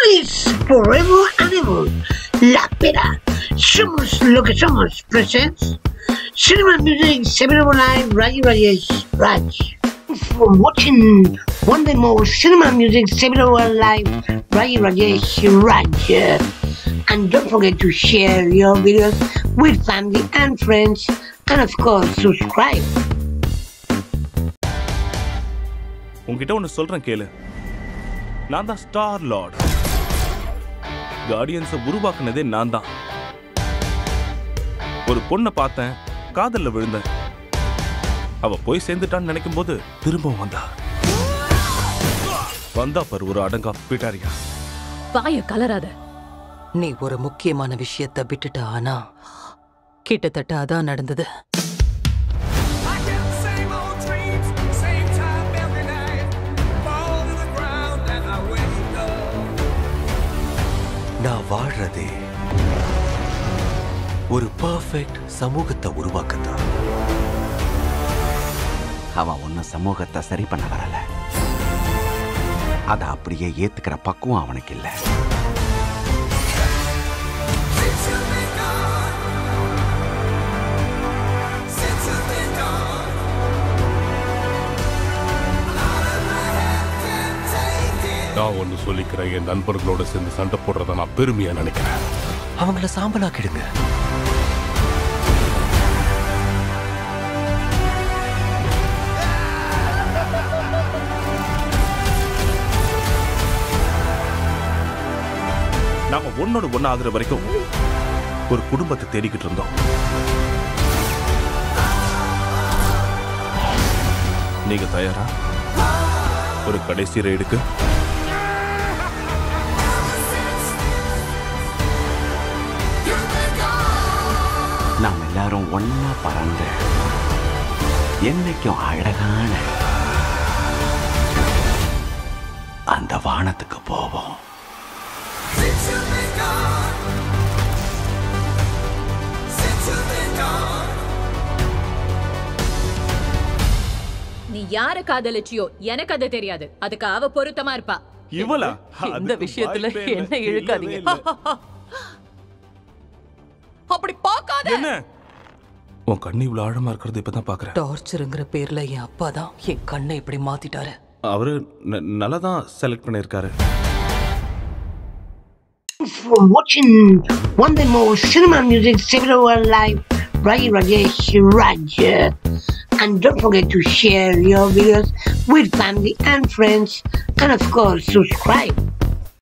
is Forever Animal. La Pera. Somos lo que somos. Presents. Cinema Music, Seven Live, Raji Rajesh, Raj. For watching one day more Cinema Music, Seven Live, Raji Rajesh, Raj. And don't forget to share your videos with family and friends. And of course, subscribe. உன்கிட்ட ஒன்று சொல்றேன் கேளு நான் தான் star Lord கார்டியன்ஸை உருவாக்குனதே நான் தான் ஒரு பொண்ணை பார்த்தேன் காதல்ல விழுந்தேன் அவ போய் சேர்ந்துட்டான்னு நினைக்கும் போது திரும்பவும் வந்தா வந்தா பாரு ஒரு அடங்கா பிட்டாரியா வாய கலராத நீ ஒரு முக்கியமான விஷயத்த விட்டுட்ட ஆனா கிட்டத்தட்ட அதான் நடந்தது I get the same old dreams, same time every night. Fall to the ground and I wake up. நான் வாழ்றதே ஒரு பர்ஃபெக்ட் சமூகத்தை உருவாக்கத்தான் அவன் ஒன்னும் சமூகத்தை சரி பண்ண வரல அதை அப்படியே ஏத்துக்கிற பக்குவம் அவனுக்கு இல்ல Since you've been gone, since you've been gone, out of my head can't take it. நான் ஒன்று சொல்லிக்கிறேன் என் நண்பர்களோட சேர்ந்து சண்டை போடுறத நான் பெருமையா நினைக்கிறேன் அவங்கள சாம்பலாக்கிடுங்க நாம ஒன்னோட ஒன்னு ஆகுற வரைக்கும் ஒரு குடும்பத்தை தேடிக்கிட்டு இருந்தோம் நீங்க தயாரா ஒரு கடைசி ரைடுக்கு நாம் எல்லாரும் ஒன்னா பறந்து என்னைக்கும் அழகான அந்த வானத்துக்கு போவோம் Since you've been gone, since you've been gone. நீ யார காதலிச்சியோ எனக்கு அது தெரியாது அதுக்கு அவ பொருத்தமா இருப்பா இவளா இந்த அதுக்கு விஷயத்துல வாய்ப்பே இல்ல. என்ன இழுக்காதீங்க இல்லவே இல்ல. அப்படி பார்க்காத என்ன உன் கண்ணு இவ்வளவு ஆழமா இருக்கிறது இப்பதான் பாக்குறேன் டார்ச்சருங்கிற பேர்ல என் அப்பா தான் என் கண்ணை இப்படி மாத்திட்டாரு அவரு ந- நல்லா தான் செலக்ட் பண்ணியிருக்காரு For watching one day more Cinema Music, Seven Live, Raji Rajesh, Raj. And don't forget to share your videos with family and friends. And of course, subscribe.